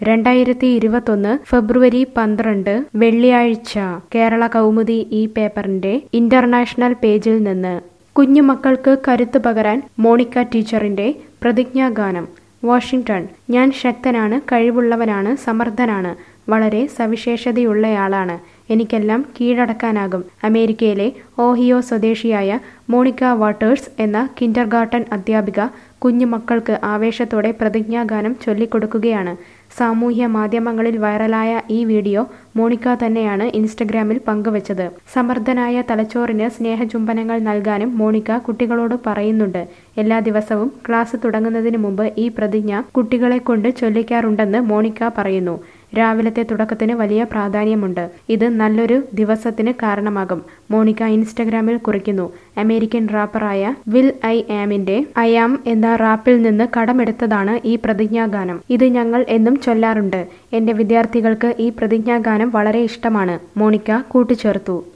രണ്ടായിരത്തി ഇരുപത്തൊന്ന് ഫെബ്രുവരി പന്ത്രണ്ട് വെള്ളിയാഴ്ച കേരള കൗമുദി ഈ പേപ്പറിന്റെ ഇന്റർനാഷണൽ പേജിൽ നിന്ന് കുഞ്ഞുമക്കൾക്ക് കരുത്ത് പകരാൻ മോണിക്ക ടീച്ചറിന്റെ പ്രതിജ്ഞാഗാനം വാഷിംഗ്ടൺ ഞാൻ ശക്തനാണ് കഴിവുള്ളവനാണ് സമർത്ഥനാണ് വളരെ സവിശേഷതയുള്ളയാളാണ് എനിക്കെല്ലാം കീഴടക്കാനാകും അമേരിക്കയിലെ ഓഹിയോ സ്വദേശിയായ മോണിക്ക വാട്ടേഴ്സ് എന്ന കിൻഡർഗാർട്ടൻ അധ്യാപിക കുഞ്ഞുമക്കൾക്ക് ആവേശത്തോടെ പ്രതിജ്ഞാഗാനം ചൊല്ലിക്കൊടുക്കുകയാണ് സാമൂഹ്യ മാധ്യമങ്ങളിൽ വൈറലായ ഈ വീഡിയോ മോണിക്ക തന്നെയാണ് ഇൻസ്റ്റഗ്രാമിൽ പങ്കുവച്ചത് സമർത്ഥനായ തലച്ചോറിന് സ്നേഹചുംബനങ്ങൾ നൽകാനും മോണിക്ക കുട്ടികളോട് പറയുന്നുണ്ട് എല്ലാ ദിവസവും ക്ലാസ് തുടങ്ങുന്നതിന് മുമ്പ് ഈ പ്രതിജ്ഞ കുട്ടികളെ കൊണ്ട് ചൊല്ലിക്കാറുണ്ടെന്ന് മോണിക്ക പറയുന്നു രാവിലത്തെ തുടക്കത്തിന് വലിയ പ്രാധാന്യമുണ്ട് ഇത് നല്ലൊരു ദിവസത്തിന് കാരണമാകും മോണിക്ക ഇൻസ്റ്റഗ്രാമിൽ കുറിക്കുന്നു അമേരിക്കൻ റാപ്പറായ വിൽ ഐ ആമിന്റെ ഐ ആം എന്ന റാപ്പിൽ നിന്ന് കടമെടുത്തതാണ് ഈ പ്രതിജ്ഞാഗാനം ഇത് ഞങ്ങൾ എന്നും ചൊല്ലാറുണ്ട് എന്റെ വിദ്യാർത്ഥികൾക്ക് ഈ പ്രതിജ്ഞാഗാനം വളരെ ഇഷ്ടമാണ് മോണിക്ക കൂട്ടിച്ചേർത്തു